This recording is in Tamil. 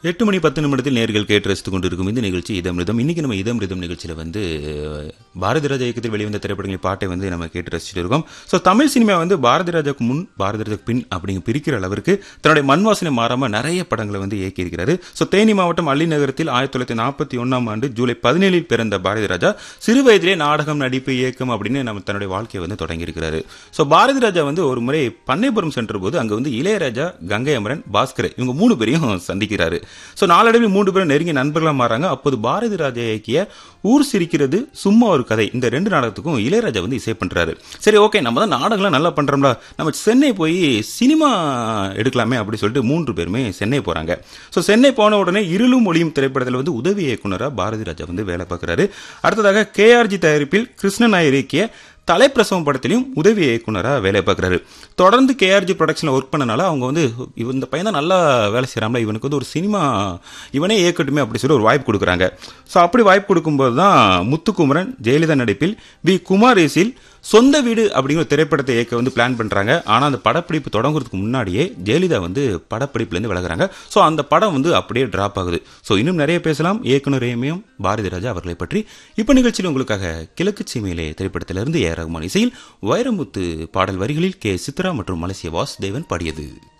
எட்டு மணி பத்து நிமிடத்தில் நேர்கள் கேட்டு ரசித்துக் கொண்டிருக்கும் இந்த நிகழ்ச்சி இதமிருதம் இன்னைக்கு நம்ம இதமிருதம் நிகழ்ச்சியில வந்து பாரதி ராஜா இயக்கத்தில் வெளிவந்த திரைப்படங்களின் பாட்டை வந்து நம்ம கேட்டு ரசிச்சுட்டு இருக்கோம் ஸோ தமிழ் சினிமா வந்து பாரதி ராஜாக்கு முன் பாரதி ராஜாக்கு பின் அப்படிங்க பிரிக்கிற அளவிற்கு தன்னுடைய மண் வாசனை மாறாம நிறைய படங்களை வந்து இயக்கியிருக்கிறாரு ஸோ தேனி மாவட்டம் அள்ளி நகரத்தில் ஆயிரத்தி தொள்ளாயிரத்தி நாற்பத்தி ஒன்னாம் ஆண்டு ஜூலை பதினேழில் பிறந்த பாரதி ராஜா சிறு வயதிலே நாடகம் நடிப்பு இயக்கம் அப்படின்னு நம்ம தன்னுடைய வாழ்க்கையை வந்து தொடங்கியிருக்கிறாரு ஸோ பாரதி ராஜா வந்து ஒரு முறை பண்ணைபுரம் சென்ற போது அங்க வந்து இளையராஜா கங்கை அமரன் பாஸ்கர் இவங்க மூணு பேரையும் சந்திக்கிறாரு ஸோ நாளடைவில் மூன்று பேரும் நெருங்கிய நண்பர்களா மாறாங்க அப்போது பாரதி ராஜா இயக்கிய ஊர் சிரிக்கிறது சும்மா ஒரு கதை இந்த ரெண்டு நாடகத்துக்கும் இளையராஜா வந்து இசை பண்றாரு சரி ஓகே நம்ம தான் நாடகம்லாம் நல்லா பண்றோம்ல நம்ம சென்னை போய் சினிமா எடுக்கலாமே அப்படி சொல்லிட்டு மூன்று பேருமே சென்னை போறாங்க ஸோ சென்னை போன உடனே இருளும் ஒளியும் திரைப்படத்தில் வந்து உதவி இயக்குனரா பாரதி ராஜா வந்து வேலை பார்க்குறாரு அடுத்ததாக கேஆர்ஜி தயாரிப்பில் கிருஷ்ணன் நாயர் இயக்கிய தலைப்பிரசவம் படத்திலையும் உதவி இயக்குனராக வேலை பார்க்குறாரு தொடர்ந்து கேஆர்ஜி ப்ரொடக்ஷனில் ஒர்க் பண்ணனால அவங்க வந்து இவ- இந்த பையன் தான் நல்லா வேலை செய்கிறாங்களா இவனுக்கு வந்து ஒரு சினிமா இவனே இயக்கட்டுமே அப்படி சொல்லி ஒரு வாய்ப்பு கொடுக்குறாங்க ஸோ அப்படி வாய்ப்பு கொடுக்கும்போது தான் முத்துக்குமரன் ஜெயலலிதா நடிப்பில் வி குமாரேசில் சொந்த வீடு அப்படிங்கிற ஒரு திரைப்படத்தை இயக்க வந்து பிளான் பண்ணுறாங்க ஆனால் அந்த படப்பிடிப்பு தொடங்குறதுக்கு முன்னாடியே ஜெயலலிதா வந்து படப்பிடிப்புலேருந்து விலகுறாங்க ஸோ அந்த படம் வந்து அப்படியே டிராப் ஆகுது ஸோ இன்னும் நிறைய பேசலாம் இயக்குனர் ஏமியம் பாரதி ராஜா அவர்களை பற்றி இப்போ நிகழ்ச்சியில் உங்களுக்காக கிழக்கு சீமையிலே திரைப்படத்திலிருந்து ஏ ரகுமான் இசையில் வைரமுத்து பாடல் வரிகளில் கே சித்ரா மற்றும் மலேசிய வாசுதேவன் பாடியது